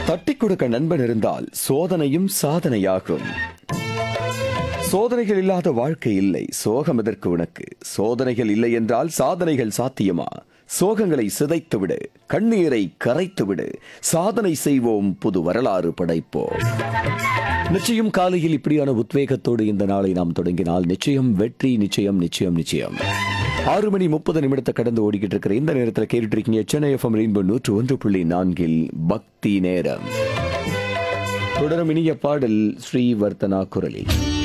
தட்டி கொடுக்க நண்பன் இருந்தால் சோதனையும் சாதனையாகும் சோதனைகள் இல்லாத வாழ்க்கை இல்லை சோகம் எதற்கு உனக்கு சோதனைகள் இல்லை என்றால் சாதனைகள் சாத்தியமா சோகங்களை சிதைத்துவிடு கண்ணீரை கரைத்துவிடு சாதனை செய்வோம் புது வரலாறு படைப்போம் நிச்சயம் காலையில் இப்படியான உத்வேகத்தோடு இந்த நாளை நாம் தொடங்கினால் நிச்சயம் வெற்றி நிச்சயம் நிச்சயம் நிச்சயம் ஆறு மணி முப்பது நிமிடத்தை கடந்து ஓடிக்கிட்டு இருக்கிற இந்த நேரத்தில் கேட்டுட்டு இருக்கீங்க சென்னை எஃப்எம் ரெயின்போ நூற்று ஒன்று புள்ளி நான்கில் பக்தி நேரம் தொடரும் இனிய பாடல் ஸ்ரீவர்த்தனா குரலில்